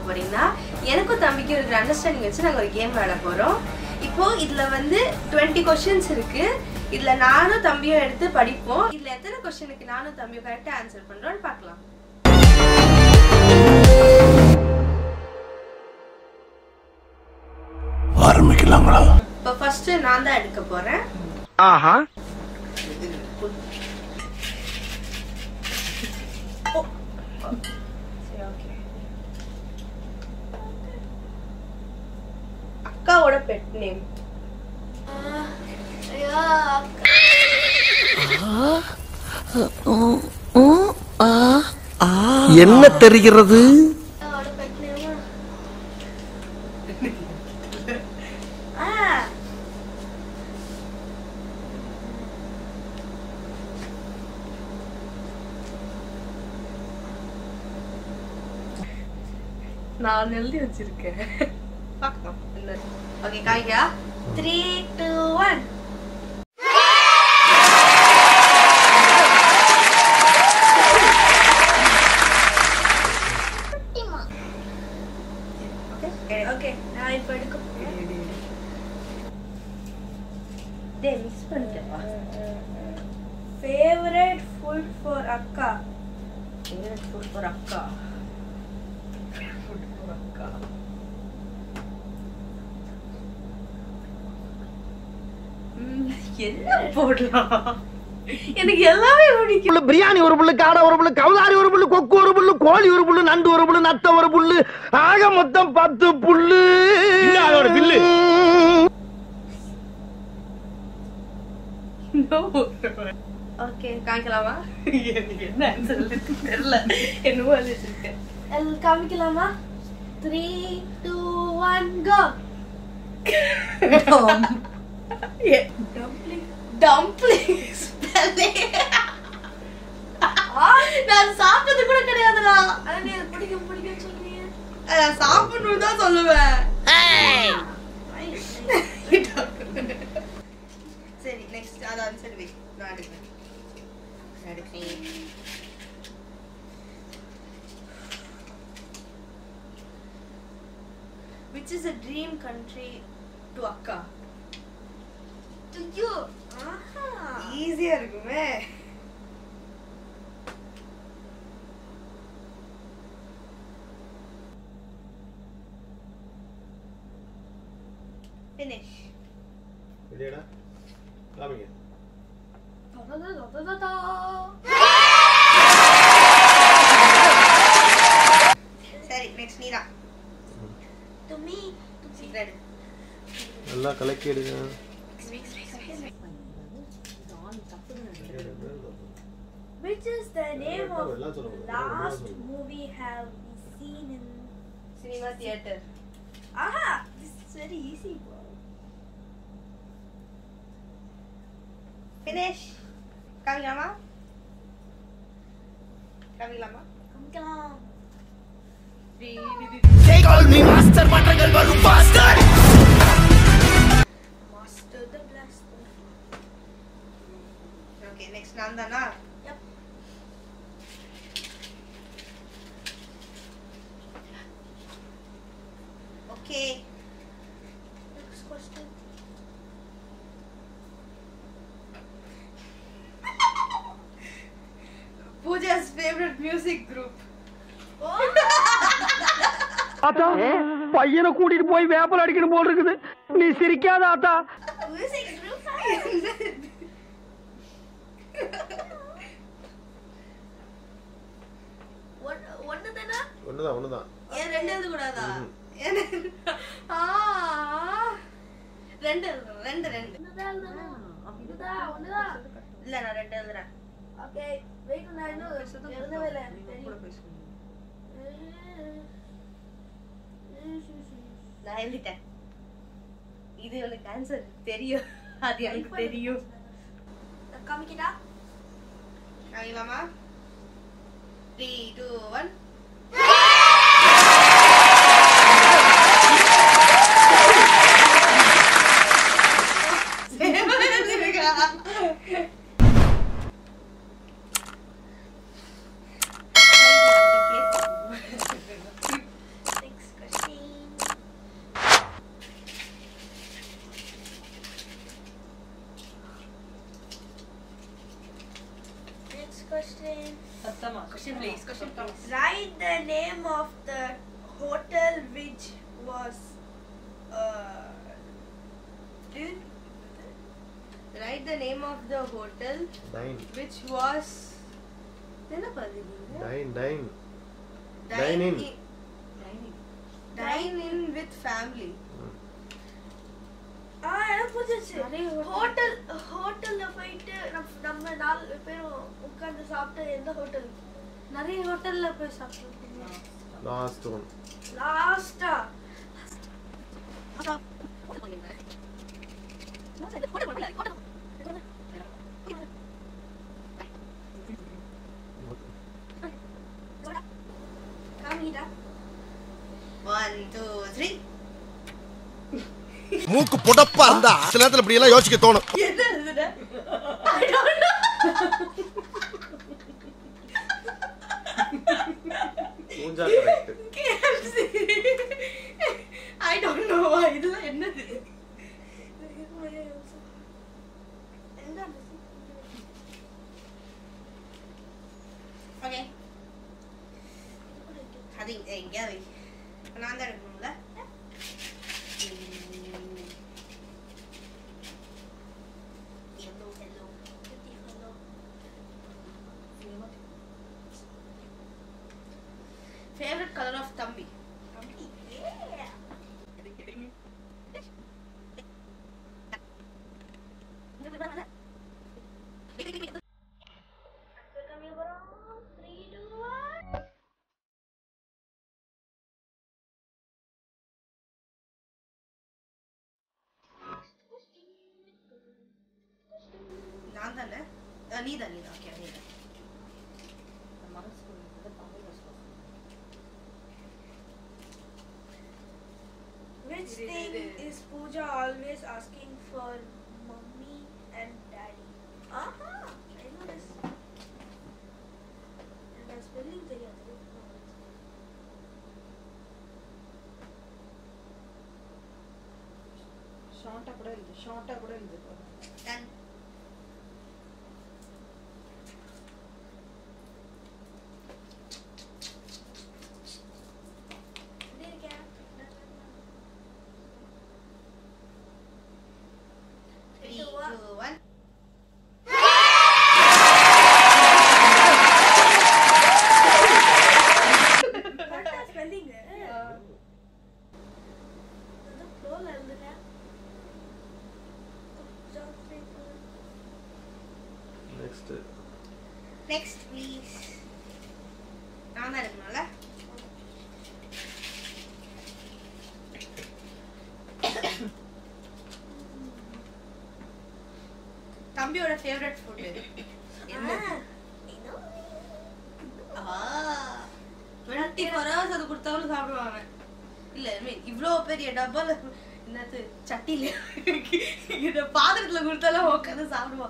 போறீங்கன்னா எனக்கும் தம்பிக்கும் இருக்கிற அண்டர்ஸ்டாண்டிங் வச்சு நாங்கள் ஒரு கேம் விளையாட போறோம் இப்போ இதுல வந்து டுவெண்ட்டி கொஸ்டின்ஸ் இருக்கு இதுல நானும் தம்பியும் எடுத்து படிப்போம் இதுல எத்தனை கொஸ்டினுக்கு நானும் தம்பியும் கரெக்டா ஆன்சர் பண்றோம்னு பார்க்கலாம் ஆரம்பிக்கலாங்களா இப்போ ஃபர்ஸ்ட் நான் தான் எடுக்க போறேன் ஆஹா சரி ஓகே அக்காவோட பெட் நேம் என்ன தெரிகிறது நான் எழுதி வச்சிருக்கேன் பார்க்கலாம் என்ன ஓகே காய்கா த்ரீ டூ ஒன் ஓகே நான் இப்போ எடுக்க போறேன் டே மிஸ் பண்ணிட்டேப்பா ஃபேவரட் ஃபுட் ஃபார் அக்கா ஃபேவரட் ஃபுட் ஃபார் அக்கா ஃபுட் ஃபார் அக்கா ம், என்ன போடலாம் எனக்கு எல்லாமே பிடிக்கும் புல்லு பிரியாணி ஒரு புல்லு காடை ஒரு புல்லு கவுதாரி ஒரு புல்லு கொக்கு ஒரு புல்லு கோழி ஒரு புல்லு நண்டு ஒரு புல்லு நத்த ஒரு புல்லு ஆக மொத்தம் பத்து புல்லு அதோட பில்லு ஓகே காமிக்கலாமா எனக்கு என்ன ஆன்சர் தெரியல என்னவோ அது வச்சிருக்கேன் காமிக்கலாமா three two one go dumplings நான் சாப்பிட்டது கூட கிடையாதுடா ஆனா நீ அது பிடிக்கும் பிடிக்கும் சொல்றீங்க நான் சாப்பிடணும் தான் சொல்லுவேன் சரி நெக்ஸ்ட் அது ஆன்சர் வை நான் எடுக்கிறேன் நான் எடுக்கிறேன் Which is a dream country to Akka? To you. ஈஸியா இருக்குமே Finish. இல்லையாடா காமிங்க சரி நெக்ஸ்ட் நீதான் தும்மி சீக்கிரம் எடு. நல்லா கலக்கி எடுங்க Which is the name of எல்லாம் சொல்லக்கூடாது. last எல்லாம் movie have we seen in? Cinema theatre Aha! This is very easy, bro. Finish காமிக்கலாமா காமிக்கலாமா Come on. Master the Blaster. Okay next நான் தானா Yep. Okay Next question. Pooja's favourite music group ஆத்தா பையனை கூட்டிட்டு போய் வேப்பல் அடிக்கணும் போல் இருக்குது நீ சிரிக்காத ஆத்தா Music group. One, one தானா? ஒண்ணுதான் ஒண்ணுதான் ஏன் ரெண்டு எழுத கூடாதா ஏன் ஆ ரெண்டு எழுதணும் ரெண்டு ரெண்டு ஒண்ணுதான் எழுதணும். ஒண்ணுதான், ஒண்ணுதான். இல்ல நான் ரெண்டு எழுதுறேன் Okay, wait, நான் இன்னும் எழுதவே இல்லை. தெரியும். நான் எழுதிட்டேன் இது எனக்கு ஆன்சர் தெரியும் அது எனக்கு தெரியும் காமிக்கிட்டா காமிக்கலாமா த்ரீ டூ ஒன் question. சத்தமா Question please, question please. Write the name of the hotel which was. Uh, in Write the name of the hotel dine which was என்ன பதினீங்க dine dine Dine in. Dine in with family. ஆ எனக்கு புரிஞ்சிச்சு நிறைய hotel. Hotel ஹோட்டல்ல போயிட்டு நம்ம நம்ம நாலு பேரும் உட்கார்ந்து சாப்பிட்டு எந்த ஹோட்டல் நிறைய ஹோட்டல்ல போய் சாப்பிட்டுருக்கீங்க லாஸ்ட் ஒன் லாஸ்டா காமிடா ஒன் டூ த்ரீ மூக்கு புடப்பா இருந்தா சில நேரத்துல இப்படி எல்லாம் யோசிக்க தோணும் என்ன இதுடா I don't know. மூஞ்சா correct KFC. I don't know. இதெல்லாம் என்னது ஓகே அது இங்க- எங்கேயாவது வை. நான் தான் எடுக்கணும்ல Yellow, yellow. Favorite color of Thambi? நான் தானே அஹ், நீ தான் நீ தான் ஓகே நீ தான் Which thing is Pooja always asking for mommy and daddy? Aha, I know this. And spelling தெரியாது. ஷார்ட்டா கூட எழுது ஷார்ட்டா கூட எழுது Done. எப்படி இருக்கேன்? Three, Two, one. two, one. Correct ஆ spelling. அதான் flow ல இருந்துட்டேன். Pooja, three, two, one. Next Next, please. நான் தான் எடுக்கணும்ல தம்பியோட ஃபேவரட் ஃபுட் என்ன டுவெண்ட்டி ஃபோர் ஹவர்ஸ் அது கொடுத்தாலும் சாப்பிடுவாங்க இல்ல ஐ மீன் இவ்வளோ பெரிய டப்பால என்னது சட்டியில இந்த பாத்திரத்துல கொடுத்தாலும் உட்காந்து சாப்பிடுவான்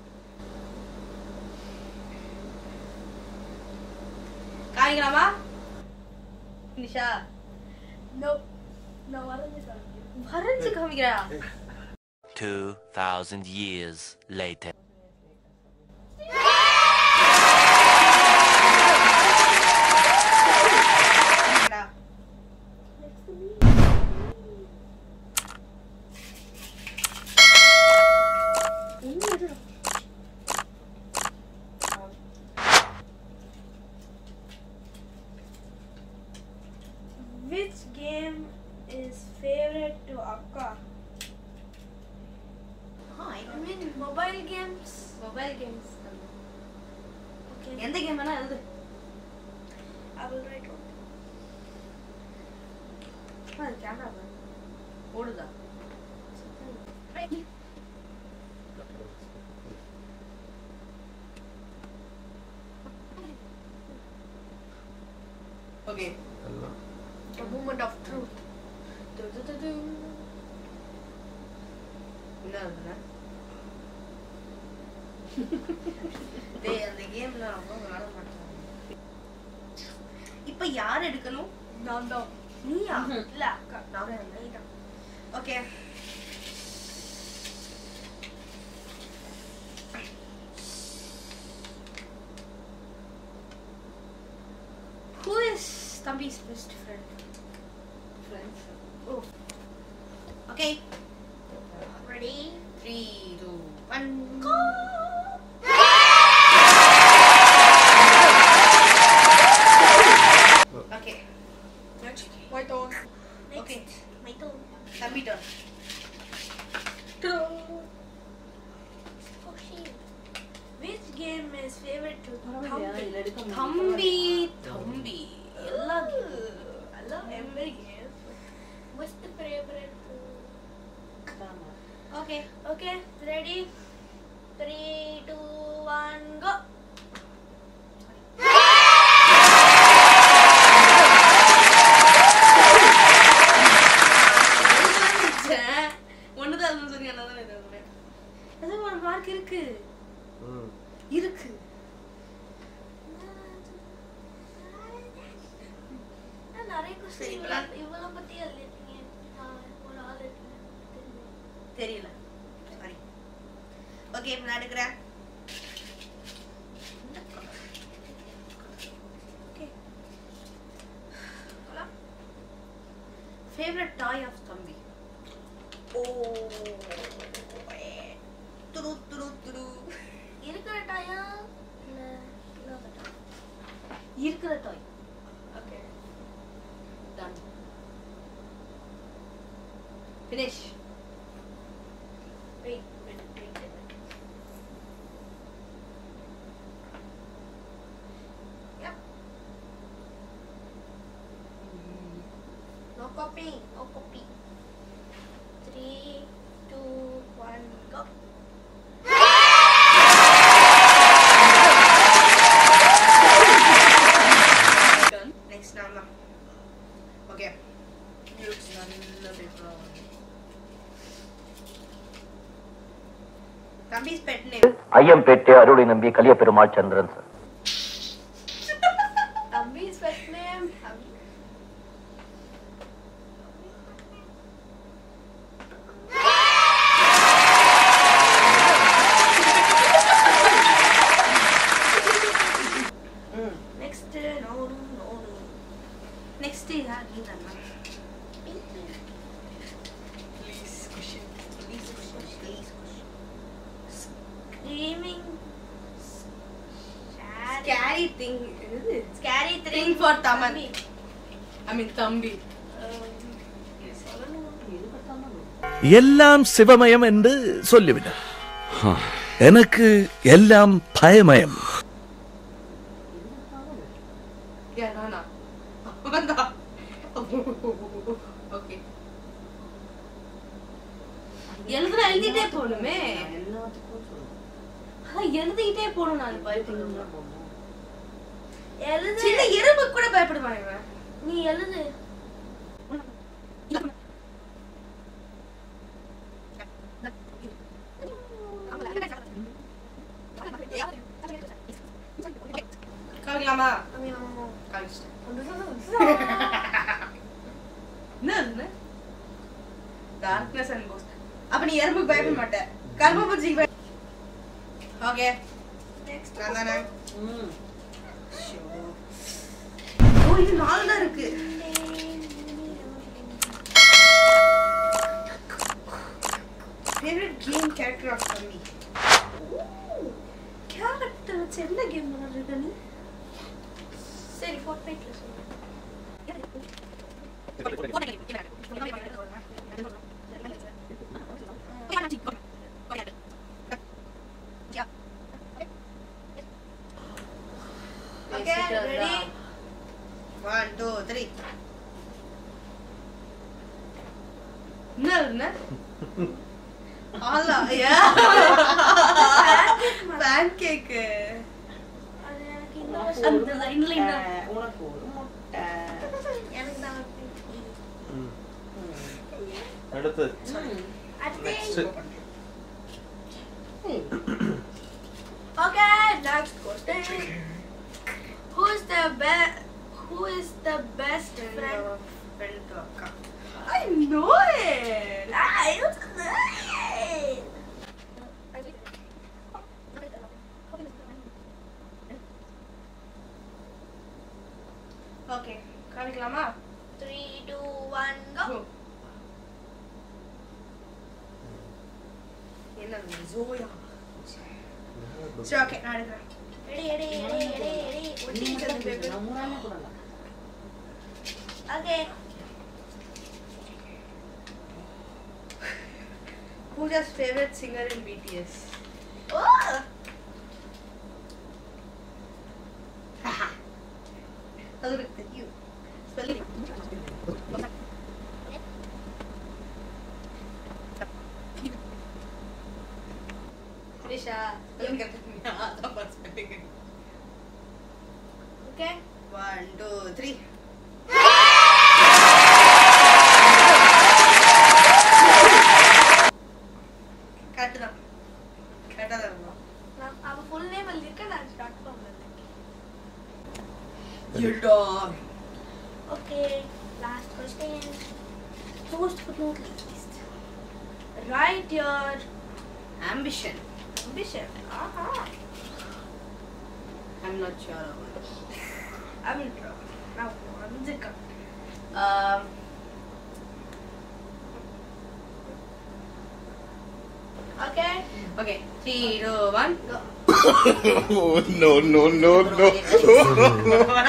காய்கலாமா நிஷா No. நான் வரைஞ்சு காமிக்கிறேன். வரைஞ்சு காமிக்கிறா 2,000 years later. Which game is favorite to Akka? I mean Mobile games. Mobile games Okay. எந்த கேம் வேணா எழுது I will write one. Camera ஓடுதா ஓகே எல்லாம் A moment of truth. Du- du- du- du. என்ன அதுல? டேய் அந்த கேம்ல ரொம்ப விளையாட மாட்டாங்க இப்ப யார் எடுக்கணும் நான் தான் நீயா இல்ல அக்கா நான் நீ தான் ஓகே தம்பி's best friend? Friends. Okay. Ready? Three, two, one, go! Okay. Next. My turn. Next. Okay. My turn. தம்பி turn. Oh shit. Which game is favorite to பரவாயில்லையா? Thambi? இதுல எடுக்க முடியும். தம்பி தம்பி எல்லா I love every game. What's the favorite? ஆமா. Okay Okay, ready? Three, two, one, go. ஒண்ணுதான் அதுன்னு சொல்லி என்ன தான் இது அது ஒரு மார்க் இருக்கு ம் இருக்கு நான் நிறைய question சரி, இவள plan. இவள பத்தி எழுதிருக்கீங்க. நான் ஒரு ஆள் இருக்கேன். தெரியல. தெரியல சாரி ஓகே இப்போ நான் எடுக்கிறேன் ஃபேவரட் டாய் ஆஃப் தம்பி துரு துரு துரு இருக்கிற டாயா இல்ல இல்லாத டாயா இருக்கிற toy okay done finish wait wait wait Yep. No copy, no copy. Three, two, one, go. Next நான் தான் ஓகே நல்ல பேப்பர் தம்பிஸ் பெட் நேம் ஐயம்பேட்டை அருளை Nambi Kaliya Perumal Chandran sir Thambi's pet name. Thambi. Next, uh, no, no, no, no. Next யார் நீ தான் please question please question please question Screaming. Scary. Scary thing இது Scary thing. Thing for Taman. Thambi. I mean தம்பி Um, சொல்லணும். எது பார்த்தாலும் எல்லாம் சிவமயம் என்று சொல்லிவிட எனக்கு எல்லாம் பயமயம் யா நானா அவன்தான் ஓகே எழுதுனா எழுதிட்டே போகணுமே எல்லாத்துக்கும் சொல்லணும். அதான் எழுதிக்கிட்டே போகணும் நான் பயப்படணும் போகணும். எழுது சின்ன எறும்பு கூட பயப்படுவாங்க இவன். நீ எழுது காமிக்கலாமா ஆமா. காமிச்சிட்டேன் என்ன என்ன டார்க்னஸ் அண்ட் கோஸ்ட் அப்ப நீ எறும்புக்கு பயப்பட மாட்ட கர்மபூஜிக்கு பய ஓகே Next. நான் தானே ம். ஓ இது நாலு தான் இருக்கு ஃபேவரட் கேம் கேரக்டர் ஆஃப் தம்பி கேரக்டர் வச்சு என்ன கேம் விளையாடுறது நீ சரி ஃபோர்ட்நைட்ல சொல்லு Okay, ready? One two three என்ன என்ன ஆலா பேன் கேக்கு அது எனக்கு இந்த உனக்கு வருஷம் அந்த ஒரு line line தான். முட்டை, உனக்கு ஒரு முட்டை எனக்கு தான் ம் ம். அடுத்து அடுத்து நெக்ஸ்ட் ஏய், Okay, next question. Who is the best? Who is the best friend? Friend அக்கா I know it I don't know. Okay காமிக்கலாமா three two one go Go. என்ன ஜோயா சரி ஓகே நான் எடுக்கிறேன் எடி எடி எடி எடி எடி ஒட்டி வச்சிருந்த paper. நான் மூணாமே போடல Okay. Pooja's favorite singer in BTS. Oh. அது எனக்கு தெரியும் Spelling. Nisha, spelling கத்துக்கிட்டியா? அதான் பாரு spelling. Okay. One, two, three. Correct தான். Correct ஆ தான் இருக்கும். நான் அவ full name எழுதியிருக்கேன், நான் start பண்ணல. You dog. Okay. Last question. Most but not least. Write your Ambition. ambition. Uh-huh. I'm not sure about it. I will draw. Now, one second. Um, Okay. okay, three, two, one, go. no, no, no, no.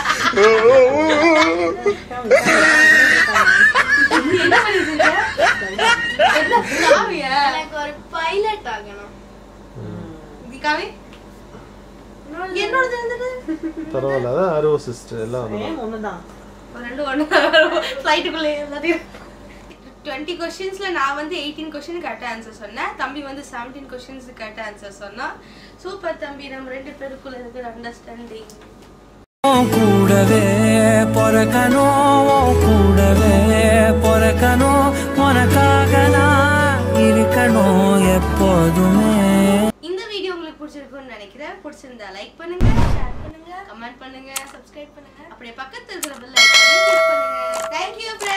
என்ன பண்ணிருக்கீங்க? என்ன காமியா? எனக்கு ஒரு pilot ஆகணும் இது காமி. என்னோடது இருந்தது? பரவாயில்ல அதான் அரோ சிஸ்டர் எல்லாம் ஒண்ணுதான். சேம் ஒண்ணுதான் ஒரு ரெண்டு ஒண்ணு ஃப்ளைட்டுக்குள்ளே எல்லாத்தையும் டுவெண்ட்டி கொஸ்டின்ஸ்ல நான் வந்து எயிட்டீன் கொஸ்டின் கரெக்டாக ஆன்சர் சொன்னேன் தம்பி வந்து செவன்டீன் கொஸ்டின்ஸ் கரெக்டாக ஆன்சர் சொன்னான் சூப்பர் தம்பி நம்ம ரெண்டு பேருக்குள்ள இருக்கிற அண்டர்ஸ்டாண்டிங் கூடவே பொறக்கணும் கூடவே பொறக்கணும் உனக்காக நான் இருக்கணும் எப்போதுமே இந்த வீடியோ உங்களுக்கு பிடிச்சிருக்கும்னு நினைக்கிறேன் பிடிச்சிருந்தா லைக் பண்ணுங்க ஷேர் பண்ணுங்க கமெண்ட் பண்ணுங்க சப்ஸ்கிரைப் பண்ணுங்க அப்படியே பக்கத்துல இருக்கிற பெல் ஐகானை கிளிக் பண்ணுங்க தேங்க்யூ